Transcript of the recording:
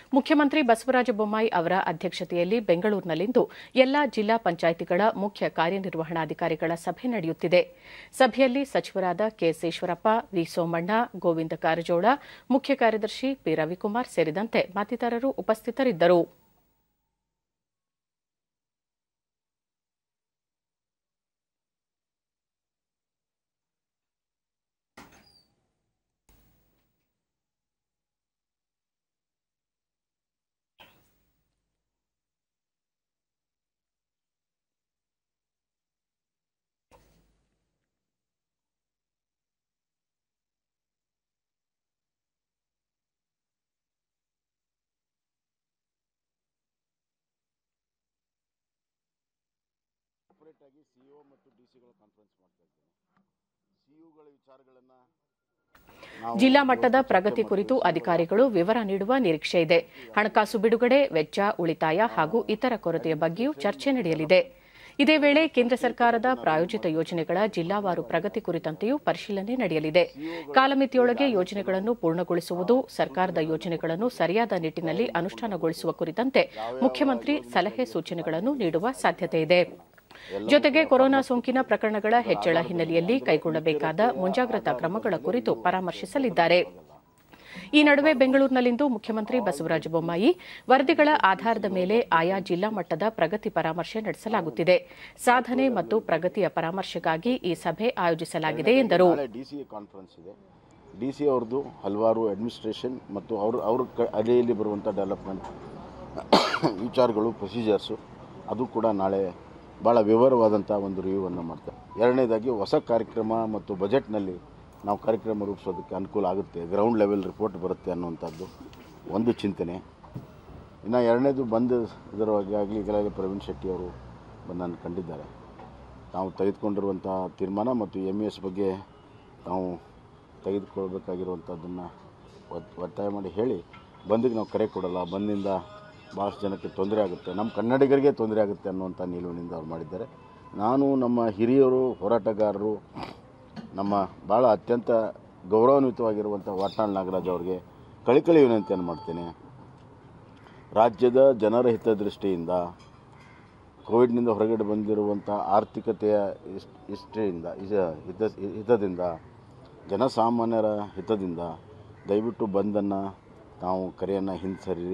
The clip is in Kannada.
ಮುಖ್ಯಮಂತ್ರಿ ಬಸವರಾಜ ಬೊಮ್ಮಾಯಿ ಅವರ ಅಧ್ಯಕ್ಷತೆಯಲ್ಲಿ ಬೆಂಗಳೂರಿನಲ್ಲಿಂದು ಎಲ್ಲಾ ಜಿಲ್ಲಾ ಪಂಚಾಯಿತಿಗಳ ಮುಖ್ಯ ಕಾರ್ಯನಿರ್ವಹಣಾಧಿಕಾರಿಗಳ ಸಭೆ ನಡೆಯುತ್ತಿದೆ ಸಭೆಯಲ್ಲಿ ಸಚಿವರಾದ ಕೆಎಸ್ ಈಶ್ವರಪ್ಪ ವಿ ಸೋಮಣ್ಣ ಗೋವಿಂದ ಕಾರಜೋಳ ಮುಖ್ಯ ಕಾರ್ಯದರ್ಶಿ ಪಿ ರವಿಕುಮಾರ್ ಸೇರಿದಂತೆ ಮತ್ತಿತರರು ಉಪಸ್ಥಿತರಿದ್ದರು ಸಪ್ರೇಟ್ ಆಗಿ ಸಿಇಒ ಮತ್ತು ಡಿ ಸಿಗಳ ಕಾನ್ಫರೆನ್ಸ್ ಮಾಡ್ತಾ ಇದ್ದೇನೆ ಸಿಇಒಗಳ ವಿಚಾರಗಳನ್ನು ಜಿಲ್ಲಾ ಮಟ್ಟದ ಪ್ರಗತಿ ಕುರಿತು ಅಧಿಕಾರಿಗಳು ವಿವರ ನೀಡುವ ನಿರೀಕ್ಷೆ ಇದೆ ಹಣಕಾಸು ಬಿಡುಗಡೆ ವೆಚ್ಚ ಉಳಿತಾಯ ಹಾಗೂ ಇತರ ಕೊರತೆಯ ಬಗ್ಗೆಯೂ ಚರ್ಚೆ ನಡೆಯಲಿದೆ ಇದೇ ವೇಳೆ ಕೇಂದ್ರ ಸರ್ಕಾರದ ಪ್ರಾಯೋಜಿತ ಯೋಜನೆಗಳ ಜಿಲ್ಲಾವಾರು ಪ್ರಗತಿ ಕುರಿತಂತೆಯೂ ಪರಿಶೀಲನೆ ನಡೆಯಲಿದೆ ಕಾಲಮಿತಿಯೊಳಗೆ ಯೋಜನೆಗಳನ್ನು ಪೂರ್ಣಗೊಳಿಸುವುದು ಸರ್ಕಾರದ ಯೋಜನೆಗಳನ್ನು ಸರಿಯಾದ ನಿಟ್ಟಿನಲ್ಲಿ ಅನುಷ್ಠಾನಗೊಳಿಸುವ ಕುರಿತಂತೆ ಮುಖ್ಯಮಂತ್ರಿ ಸಲಹೆ ಸೂಚನೆಗಳನ್ನು ನೀಡುವ ಸಾಧ್ಯತೆಯಿದೆ ಜೊತೆಗೆ ಕೊರೋನಾ ಸೋಂಕಿನ ಪ್ರಕರಣಗಳ ಹೆಚ್ಚಳ ಹಿನ್ನೆಲೆಯಲ್ಲಿ ಕೈಗೊಳ್ಳಬೇಕಾದ ಮುಂಜಾಗ್ರತಾ ಕ್ರಮಗಳ ಕುರಿತು ಪರಾಮರ್ಶಿಸಲಿದ್ದಾರೆ ಈ ನಡುವೆ ಬೆಂಗಳೂರಿನಲ್ಲಿಂದು ಮುಖ್ಯಮಂತ್ರಿ ಬಸವರಾಜ ಬೊಮ್ಮಾಯಿ ವರದಿಗಳ ಆಧಾರದ ಮೇಲೆ ಆಯಾ ಜಿಲ್ಲಾ ಮಟ್ಟದ ಪ್ರಗತಿ ಪರಾಮರ್ಶೆ ನಡೆಸಲಾಗುತ್ತಿದೆ ಸಾಧನೆ ಮತ್ತು ಪ್ರಗತಿಯ ಪರಾಮರ್ಶೆಗಾಗಿ ಈ ಸಭೆ ಆಯೋಜಿಸಲಾಗಿದೆ ಎಂದರು ನಾಳೆ ಡಿ ಸಿ ಕಾನ್ಫರೆನ್ಸ್ ಇದೆ ಡಿ ಸಿ ಅವ್ರದ್ದು ಹಲವಾರು ಅಡ್ಮಿನಿಸ್ಟ್ರೇಷನ್ ಮತ್ತು ಅವ್ರ ಅವ್ರ ಕ ಅಡಿಯಲ್ಲಿ ಬರುವಂಥ ಡೆವಲಪ್ಮೆಂಟ್ ವಿಚಾರಗಳು ಪ್ರೊಸೀಜರ್ಸು ಅದು ಕೂಡ ನಾಳೆ ಭಾಳ ವಿವರವಾದಂಥ ಒಂದು ರಿವ್ಯೂವನ್ನು ಮಾಡ್ತಾರೆ ಎರಡನೇದಾಗಿ ಹೊಸ ಕಾರ್ಯಕ್ರಮ ಮತ್ತು ಬಜೆಟ್ನಲ್ಲಿ ನಾವು ಕಾರ್ಯಕ್ರಮ ರೂಪಿಸೋದಕ್ಕೆ ಅನುಕೂಲ ಆಗುತ್ತೆ ಗ್ರೌಂಡ್ ಲೆವೆಲ್ ರಿಪೋರ್ಟ್ ಬರುತ್ತೆ ಅನ್ನುವಂಥದ್ದು ಒಂದು ಚಿಂತನೆ ಇನ್ನು ಎರಡನೇದು ಬಂದ ಇದರವಾಗಿ ಆಗಲಿ ಈಗಾಗಲೇ ಪ್ರವೀಣ್ ಶೆಟ್ಟಿ ಅವರು ಬಂದನ್ನು ಕಂಡಿದ್ದಾರೆ ನಾವು ತೆಗೆದುಕೊಂಡಿರುವಂಥ ತೀರ್ಮಾನ ಮತ್ತು ಎಮ್ ಎಸ್ ಬಗ್ಗೆ ನಾವು ತೆಗೆದುಕೊಳ್ಬೇಕಾಗಿರುವಂಥದ್ದನ್ನು ಒತ್- ಒತ್ತಾಯ ಮಾಡಿ ಹೇಳಿ ಬಂದಿಗೆ ನಾವು ಕರೆ ಕೊಡಲ್ಲ ಬಂದಿಂದ ಭಾಳಷ್ಟು ಜನಕ್ಕೆ ತೊಂದರೆ ಆಗುತ್ತೆ ನಮ್ಮ ಕನ್ನಡಿಗರಿಗೆ ತೊಂದರೆ ಆಗುತ್ತೆ ಅನ್ನುವಂಥ ನಿಲುವಿನಿಂದ ಅವ್ರು ಮಾಡಿದ್ದಾರೆ ನಾನು ನಮ್ಮ ಹಿರಿಯರು ಹೋರಾಟಗಾರರು ನಮ್ಮ ಭಾಳ ಅತ್ಯಂತ ಗೌರವಾನ್ವಿತವಾಗಿರುವಂಥ ವಾಟಾಳ್ ನಾಗರಾಜ್ ಅವರಿಗೆ ಕಳಿಕಳಿ ವಿನಂತಿಯನ್ನು ಮಾಡ್ತೇನೆ ರಾಜ್ಯದ ಜನರ ಹಿತದೃಷ್ಟಿಯಿಂದ ಕೋವಿಡ್ನಿಂದ ಹೊರಗಡೆ ಬಂದಿರುವಂಥ ಆರ್ಥಿಕತೆಯ ಇಸ್- ಇಷ್ಟಿಯಿಂದ ಇಸ- ಹಿತ ಹಿತದಿಂದ ಜನಸಾಮಾನ್ಯರ ಹಿತದಿಂದ ದಯವಿಟ್ಟು ಬಂದನ್ನು ನಾವು ಕರೆಯನ್ನು ಹಿಂಸರಿ